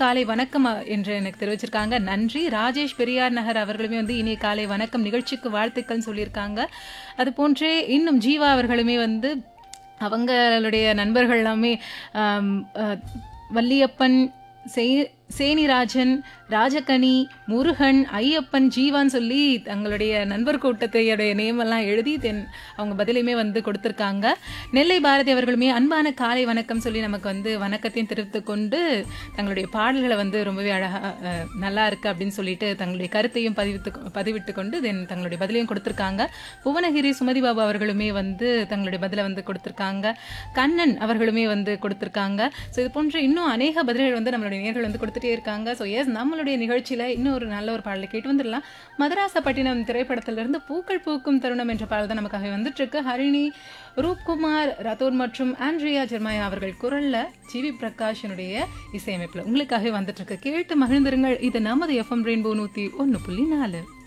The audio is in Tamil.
காலை வணக்கம் அ, என்று எனக்கு தெரிவிச்சிருக்காங்க நன்றி ராஜேஷ் பெரியார் நகர் அவர்களுமே வந்து இனிய காலை வணக்கம் நிகழ்ச்சிக்கு வாழ்த்துக்கள் சொல்லியிருக்காங்க அது போன்றே இன்னும் ஜீவா அவர்களுமே வந்து அவங்களுடைய நண்பர்கள் எல்லாமே ஆம், அ, வள்ளியப்பன் சே சேனிராஜன் ராஜகனி முருகன் ஐயப்பன் ஜீவான்னு சொல்லி தங்களுடைய நண்பர் கூட்டத்தையுடைய நேம் எல்லாம் எழுதி தென் அவங்க பதிலையுமே வந்து கொடுத்துருக்காங்க நெல்லை பாரதி அவர்களுமே அன்பான காலை வணக்கம் சொல்லி நமக்கு வந்து வணக்கத்தையும் தெரிவித்துக் கொண்டு தங்களுடைய பாடல்களை வந்து ரொம்பவே அழகா அஹ், நல்லா இருக்கு அப்படின்னு சொல்லிட்டு தங்களுடைய கருத்தையும் பதிவித்து பதிவிட்டு கொண்டு தென் தங்களுடைய பதிலையும் கொடுத்துருக்காங்க புவனகிரி சுமதி பாபு அவர்களுமே வந்து தங்களுடைய பதிலை வந்து கொடுத்துருக்காங்க கண்ணன் அவர்களுமே வந்து கொடுத்துருக்காங்க ஸோ இது போன்ற இன்னும் அநேக பதில்கள் வந்து நம்மளுடைய நேர்கள் வந்து கொடுத்துட்டே இருக்காங்க ஸோ எஸ் நம்மளுடைய நிகழ்ச்சியில் இன்னும் ஒரு நல்ல ஒரு பாடலை கேட்டு வந்துடலாம் மதராசப்பட்டினம் திரைப்படத்திலிருந்து பூக்கள் பூக்கும் தருணம் என்ற பாடல் தான் நமக்காக வந்துட்டு இருக்கு ஹரிணி ரூப்குமார் ரத்தோர் மற்றும் ஆண்ட்ரியா ஜெர்மாயா அவர்கள் குரல்ல ஜிவி பிரகாஷனுடைய இசையமைப்பில் உங்களுக்காக வந்துட்டு இருக்கு கேட்டு மகிழ்ந்திருங்கள் இது நமது எஃப்எம் ரெயின்போ நூற்றி ஒன்று புள்ளி நாலு